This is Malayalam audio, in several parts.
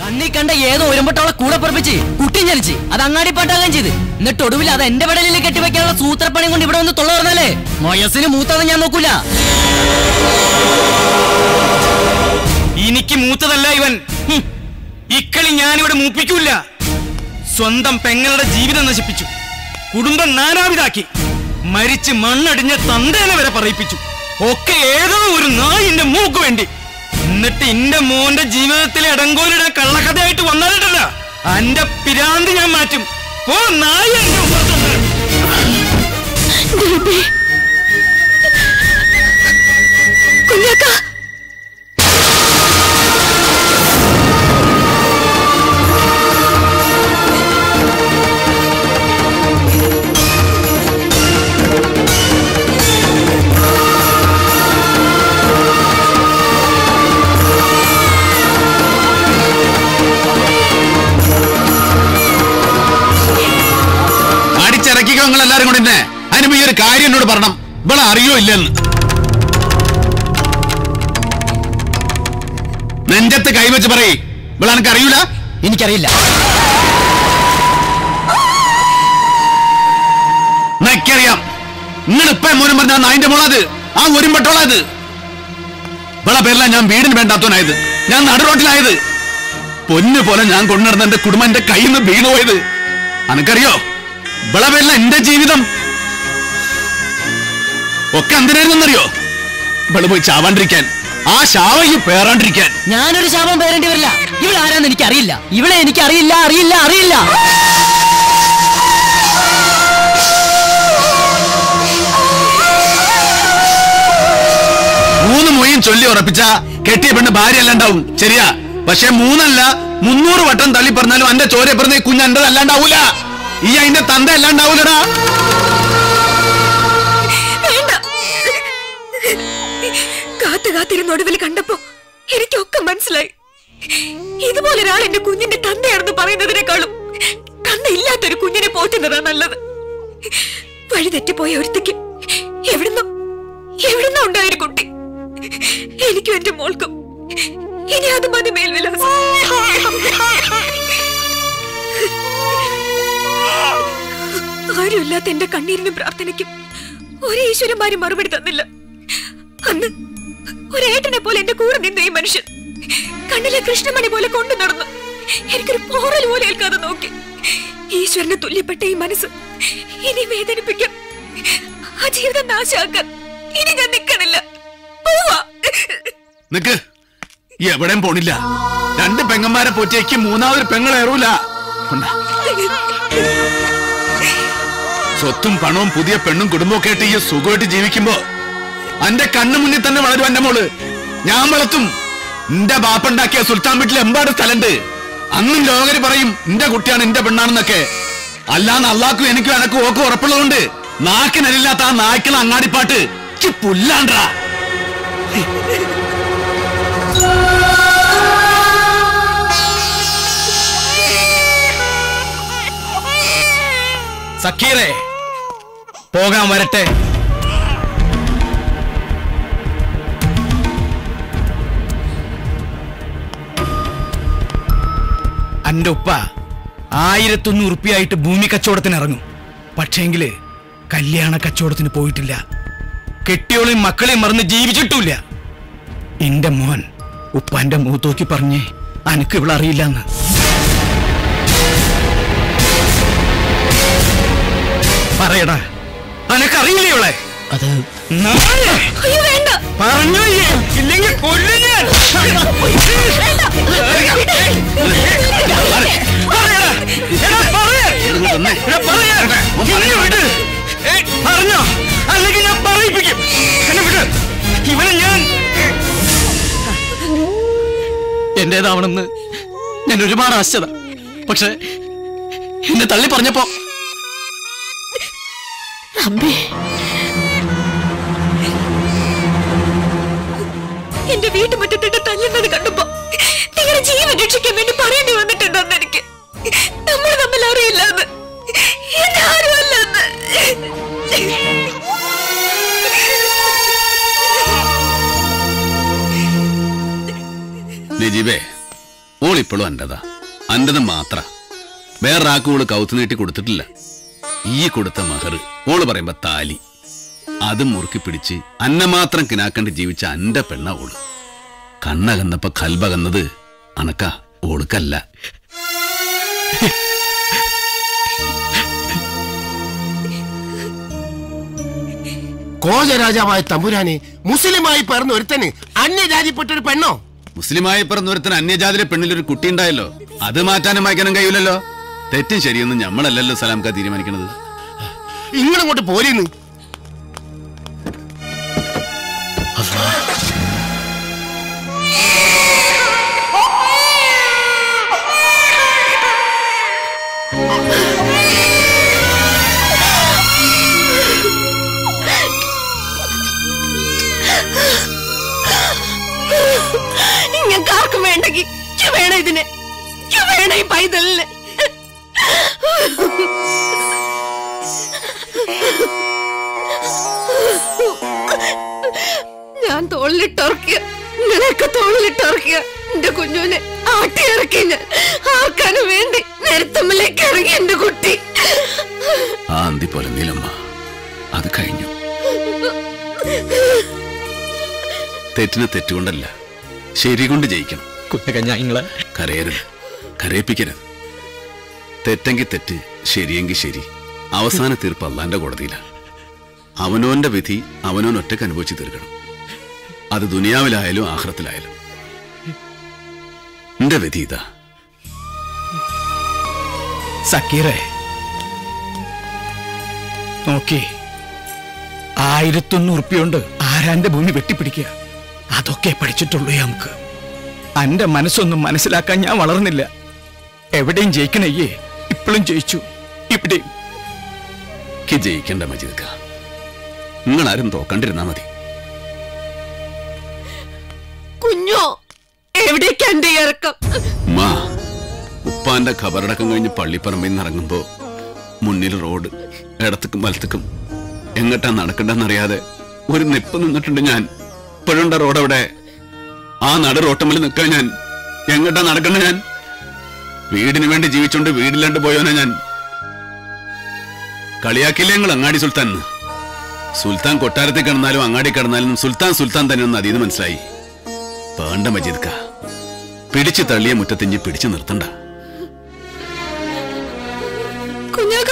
കണ്ണി കണ്ട ഏതോ ഒരുമ്പട്ടോളെ കൂടെ പറപ്പിച്ച് കുട്ടി ജനിച്ച് അത് അങ്ങാടി പാട്ടാകുകയും ചെയ്ത് എന്നിട്ട് ഒടുവിൽ അത് എന്റെ വിടലിൽ കെട്ടിവെക്കാനുള്ള സൂത്രപ്പണി കൊണ്ട് ഇവിടെ വന്ന് തൊള്ള പറഞ്ഞാലേ മൊയസിന് മൂത്തത് ഞാൻ നോക്കൂല എനിക്ക് മൂത്തതല്ല ഇവൻ ഹും. ഇക്കളി ഞാനിവിടെ മൂപ്പിക്കൂല സ്വന്തം പെങ്ങളുടെ ജീവിതം നശിപ്പിച്ചു കുടുംബം നാനാവിതാക്കി മരിച്ച് മണ്ണടിഞ്ഞ തന്തേനെ വരെ പറയിപ്പിച്ചു ഒക്കെ ഏതോ ഒരു നായിന്റെ മൂക്ക് വേണ്ടി എന്നിട്ട് എന്റെ മോന്റെ ജീവിതത്തിൽ ഇടങ്കോലിടാൻ കള്ളക്കഥയായിട്ട് വന്നാലിട്ടല്ല അന്റെ പിരാന്ത് ഞാൻ മാറ്റും ഓ നായ എന്റെ മുഖത്തുണ്ട്. കുഞ്ഞാക്ക അടിച്ചിറക്കിക്കോ നിങ്ങൾ എല്ലാരും കൂടി തന്നെ അതിന് ഈ ഒരു കാര്യം എന്നോട് പറയണം ഇവിടെ അറിയോ ഇല്ലെന്ന് നെഞ്ചത്ത് കൈവച്ച് പറയ് ഇവിടെ എനിക്ക് അറിയൂല എനിക്കറിയില്ല എനിക്കറിയാം നിങ്ങൾ ഇപ്പൊ മോനും പറഞ്ഞ ആ നായിന്റെ മോളത് ആ ഒരുമ്പട്ടോളത് ഇവിടെ പേരില ഞാൻ വീടിന് വേണ്ടാത്തവനായത് ഞാൻ നടുറോട്ടിലായത് പൊന്നു പോലെ ഞാൻ കൊണ്ടുനടന്ന എന്റെ കുടുംബം എന്റെ കയ്യിൽ നിന്ന് വീണുപോയത് അനക്കറിയോ ഇവിടെ പേരില എന്റെ ജീവിതം ഒക്കെ എന്തിനായിരുന്നറിയോ ഇവിടെ പോയി ചാവാണ്ടിരിക്കാൻ ആ ശാവയ്ക്ക് പേറാണ്ടിരിക്കാൻ ഞാനൊരു ശാപം പേരേണ്ടി വരില്ല ഇവിടെ ആരാന്ന് എനിക്ക് അറിയില്ല ഇവിടെ എനിക്ക് അറിയില്ല അറിയില്ല അറിയില്ല മൂന്ന് മൊയ്യും ചൊല്ലി ഉറപ്പിച്ച കെട്ടിയ പെണ്ണ് ഭാര്യ അല്ലാണ്ടാവും ശരിയാ പക്ഷെ മൂന്നല്ല മുന്നൂറ് വട്ടം തള്ളി പറഞ്ഞാലും എന്റെ ചോര പറഞ്ഞ ഈ കുഞ്ഞ് എന്റെ അല്ലാണ്ടാവൂല ഈ അതിന്റെ തന്ത അല്ലാണ്ടാവൂലടാ വേണ്ട കാത്തു കാത്തിരുന്ന ഒടുവിൽ കണ്ടപ്പോ എനിക്കൊക്കെ മനസ്സിലായി ഇതുപോലെ ഒരാൾ എന്റെ കുഞ്ഞിന്റെ തന്തയാണെന്ന് പറയുന്നതിനേക്കാളും തന്തയില്ലാത്തൊരു കുഞ്ഞിനെ പോറ്റുന്നതാ നല്ലത് വഴി തെറ്റിപ്പോയ ഒരുത്തിക്ക് എവിടുന്നോ എവിടുന്നോ ഉണ്ടായൊരു കുട്ടി എനിക്കും എന്റെ മോൾക്കും ഇനി അത് മതി മേൽവിലാസം ആരുമില്ലാത്ത എന്റെ കണ്ണീരിനും പ്രാർത്ഥനയ്ക്കും ഒരു ഈശ്വരന്മാരും മറുപടി തന്നില്ല അന്ന് ഒരേട്ടനെ പോലെ എന്റെ കൂടെ നിന്ന ഈ മനുഷ്യൻ കണ്ണിലെ കൃഷ്ണമണി പോലെ കൊണ്ടു നടന്നു എനിക്കൊരു പോറൽ പോലെ ഏൽക്കാതെ നോക്കി ഈശ്വരന് തുല്യപ്പെട്ട ഈ മനസ്സ് ഇനി വേദനിപ്പിക്കാം ആ ജീവിതം നാശാക്കാൻ ഇനി ഞാൻ നിൽക്കണില്ല പോവാ നിക്ക് എവിടെയും പോണില്ല രണ്ട് പെങ്ങന്മാരെ പോറ്റേക്ക് മൂന്നാമതൊരു പെങ്ങളേറൂല കൊണ്ടാ. സ്വത്തും പണവും പുതിയ പെണ്ണും കുടുംബമൊക്കെ ആയിട്ട് ഈ സുഖമായിട്ട് ജീവിക്കുമ്പോ എന്റെ കണ്ണു മുന്നിൽ തന്നെ വളരും എന്റെ മോള് ഞാൻ വളർത്തും എന്റെ ബാപ്പുണ്ടാക്കിയ സുൽത്താൻ വീട്ടിൽ എമ്പാട് സ്ഥലണ്ട് അന്നും ലോകര് പറയും എന്റെ കുട്ടിയാണ് എന്റെ പെണ്ണാണെന്നൊക്കെ അല്ലാന്ന് അള്ളാക്കും എനിക്കും എനക്കും ഓക്കും ഉറപ്പുള്ളതുകൊണ്ട് നാക്കിനരില്ലാത്ത ആ നായ്ക്കള അങ്ങാടിപ്പാട്ട് ഇക്ക് പുല്ലാണ്ടാ സക്കീറേ പോകാൻ വരട്ടെ അന്റെ ഉപ്പ ആയിരത്തൊന്ന് ഉറുപ്പിയായിട്ട് ഭൂമി കച്ചവടത്തിന് ഇറങ്ങും പക്ഷേങ്കില് കല്യാണ കച്ചവടത്തിന് പോയിട്ടില്ല കെട്ടിയോളെയും മക്കളെയും മറന്ന് ജീവിച്ചിട്ടില്ല എന്റെ മോൻ ഉപ്പാന്റെ മൂത്തോക്കി പറഞ്ഞേ അനക്ക് ഇവിടെ അറിയില്ലെന്ന് പറയടാ അനക്കറിയില്ലേ ഇവളെ അത് നായേ! അയ്യോ വേണ്ട പറഞ്ഞു നീ, ഇല്ലെങ്കിൽ കൊല്ലും ഞാൻ. പറയടാ. എടാ, പറയ്. എടാ, പറയ്. ഇനി വിട്. ഏയ്, പറഞ്ഞോ അല്ലെങ്കിൽ ഞാൻ പറയിപ്പിക്കും എന്നെ വിട് ഇവനെ ഞാൻ എന്റേതാവണമെന്ന് ഞാൻ ഒരുപാട് ആശത പക്ഷെ എന്നെ തള്ളി പറഞ്ഞപ്പോ അമ്മേ എന്റെ വീട്ടുമുറ്റത്തിട്ട് തല്ലുന്നത് കണ്ടപ്പോ നിങ്ങളുടെ ജീവൻ രക്ഷിക്കാൻ വേണ്ടി പറയേണ്ടി വന്നിട്ടുണ്ടെന്ന് എനിക്ക് നമ്മൾ തമ്മിൽ അറിയില്ലെന്ന് എന്നെ ആരുമല്ലെന്ന് നജീബേ ഓൾ ഇപ്പോഴും എന്റേതാ എന്റേത് മാത്ര വേറൊരാൾക്ക് ഓള് കൗത്ത് നീട്ടി കൊടുത്തിട്ടില്ല ഈ കൊടുത്ത മഹർ ഓള് പറയുമ്പോ താലി അത് മുറുക്കി പിടിച്ച് അന്നെ മാത്രം കിനാക്കണ്ട് ജീവിച്ച അന്റെ പെണ്ണ ഓള് കണ്ണകന്നപ്പോ കൽബകന്നത് അണക്ക ഓൾക്കല്ല കോജരാജാവായ തമ്പുരാനെ മുസ്ലിമായി പിറന്ന ഒരുത്തന് അന്യജാതിപ്പെട്ടൊരു പെണ്ണോ മുസ്ലിമായി പിറന്നൊരുത്തിന് അന്യജാതിരെ പെണ്ണിലൊരു കുട്ടി ഉണ്ടായല്ലോ അത് മാറ്റാനും വായിക്കാനും കഴിയില്ലല്ലോ തെറ്റും ശരിയൊന്നും ഞമ്മളല്ലല്ലോ സലാംക്ക തീരുമാനിക്കണത് ഇങ്ങോട്ട് പോരീന്ന് ഇങ്ങക്ക് ആർക്കും വേണ്ടെങ്കിൽ ഇക്ക് വേണം ഇതിനെ ഇക്ക് വേണം ഈ പൈതലിനെ ഞാൻ തോളിലിട്ടിറക്കിയ നിങ്ങളെയൊക്കെ തോളിലിട്ടിറക്കിയ എന്റെ കുഞ്ഞുവിനെ ആട്ടി ഇറക്കി ഞാൻ ആർക്കാനും വേണ്ടി നേരത്തമ്മിലേക്ക് ഇറങ്ങി എന്റെ കുട്ടി ആ അന്തി പോലെ നീലമ്മ അത് കഴിഞ്ഞു തെറ്റിന് തെറ്റുകൊണ്ടല്ല ശരി കൊണ്ട് ജയിക്കണം കുഞ്ഞകഞ്ഞാങ്ങളെ കരയരുത് കരയിപ്പിക്കരുത് തെറ്റെങ്കിൽ തെറ്റ് ശരിയെങ്കിൽ ശരി അവസാന തീർപ്പ് അള്ളാന്റെ കോടതിയിലാണ് അവനോന്റെ വിധി അവനോൻ ഒറ്റക്ക് അനുഭവിച്ച് തീർക്കണം അത് ദുനിയാവിലായാലും ആഹ്റത്തിലായാലും എന്റെ വിധി ഇതാ സക്കീറെ നോക്കി ആയിരത്തൊന്ന് ഉറുപ്പിയുണ്ട് ആരാന്റെ ഭൂമി വെട്ടിപ്പിടിക്കുക അതൊക്കെ പഠിച്ചിട്ടുള്ളൂ നമുക്ക് അന്റെ മനസ്സൊന്നും മനസ്സിലാക്കാൻ ഞാൻ വളർന്നില്ല എവിടെയും ജയിക്കണയ്യേ ഇപ്പോഴും ജയിച്ചു ഇവിടെയും എനിക്ക് ജയിക്കണ്ട മജീദ്ക്ക നിങ്ങളാരും തോക്കണ്ടിരുന്നാ മതി കുഞ്ഞോ എവിടേക്കാ എന്റെ ഈ ഇറക്കം മാ ഉപ്പാന്റെ ഖബറടക്കം കഴിഞ്ഞ് പള്ളിപ്പറമ്പിൽ നിന്ന് ഇറങ്ങുമ്പോ മുന്നിൽ റോഡ് ഇടത്തേക്കും വലത്തേക്കും എങ്ങട്ടാ നടക്കണ്ടെന്നറിയാതെ ഒരു നിപ്പ് നിന്നിട്ടുണ്ട് ഞാൻ ഇപ്പോഴുണ്ട റോഡ് അവിടെ ആ നട റോട്ടമ്മിൽ നിൽക്കാൻ ഞാൻ എങ്ങട്ടാ നടക്കണ്ട ഞാൻ വീടിന് വേണ്ടി ജീവിച്ചോണ്ട് വീടില്ലാണ്ട് പോയോനാ ഞാൻ കളിയാക്കില്ലേ ഞങ്ങൾ അങ്ങാടി സുൽത്താൻ എന്ന്. സുൽത്താൻ കൊട്ടാരത്തിൽ കിടന്നാലും അങ്ങാടി കിടന്നാലും സുൽത്താൻ സുൽത്താൻ തന്നെയൊന്ന് അതീത് മനസ്സിലായി വേണ്ട മജീദ്ക്ക പിടിച്ചു തള്ളിയ മുറ്റത്തിഞ്ഞ് പിടിച്ചു നിർത്തണ്ട കുഞ്ഞാക്ക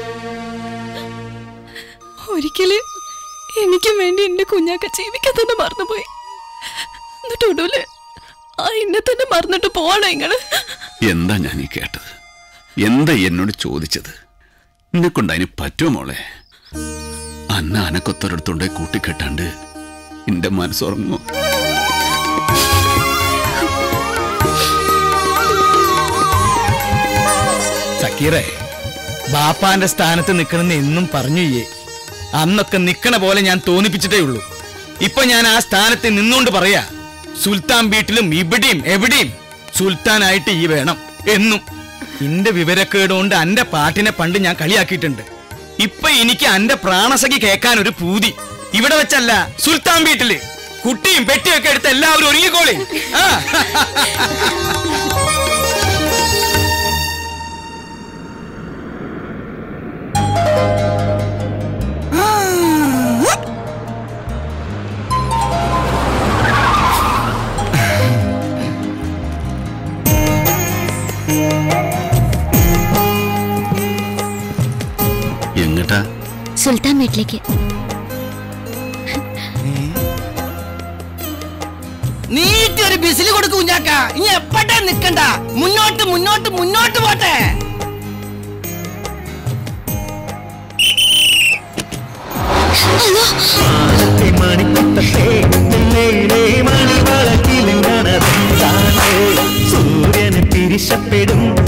ഒരിക്കല് എനിക്കും വേണ്ടി എന്റെ കുഞ്ഞാക്ക ജീവിക്കാൻ തന്നെ മറന്നുപോയി എന്നിട്ട് ഒടുവില് ആ എന്നെ തന്നെ മറന്നിട്ട് പോവാണോ നിങ്ങള് എന്താ ഞാൻ ഈ കേട്ടത് എന്താ എന്നോട് ചോദിച്ചത് എന്നെ കൊണ്ട് അതിന് പറ്റുമോ മോളെ അന്ന അനക്കൊത്തൊരിടത്തുണ്ടേ കൂട്ടിക്കെട്ടാണ്ട് എന്റെ മനസ്സുറങ്ങോ സക്കീറെ ബാപ്പാന്റെ സ്ഥാനത്ത് നിൽക്കണമെന്ന് എന്നും പറഞ്ഞുയേ അന്നൊക്കെ നിക്കണ പോലെ ഞാൻ തോന്നിപ്പിച്ചിട്ടേ ഉള്ളൂ ഇപ്പൊ ഞാൻ ആ സ്ഥാനത്ത് നിന്നുകൊണ്ട് പറയാ സുൽത്താൻ വീട്ടിലും ഇവിടെയും എവിടെയും സുൽത്താനായിട്ട് ഈ വേണം എന്നും എന്റെ വിവരക്കേടുകൊണ്ട് അന്റെ പാട്ടിനെ പണ്ട് ഞാൻ കളിയാക്കിയിട്ടുണ്ട് ഇപ്പൊ എനിക്ക് അന്റെ പ്രാണസഖി കേൾക്കാൻ ഒരു പൂതി ഇവിടെ വെച്ചല്ല സുൽത്താൻ വീട്ടില് കുട്ടിയും പെട്ടിയും ഒക്കെ എടുത്ത് എല്ലാവരും ഒരുങ്ങിക്കോളി ആ എങ്ങട്ടാ സുൽത്താൻ വീട്ടിലേക്ക് നീട്ടി ഒരു ബിസിൽ കൊടുക്കും കുഞ്ഞാക്ക ഇനി എപ്പോഴേ നിക്കണ്ട മുന്നോട്ട് മുന്നോട്ട് മുന്നോട്ട് പോട്ടെ മണിക്കുട്ടത്തെ നെല്ലയിലെ മണിവളക്കിലുങ്ങണതാണ് സൂര്യന് പിരിശപ്പെടും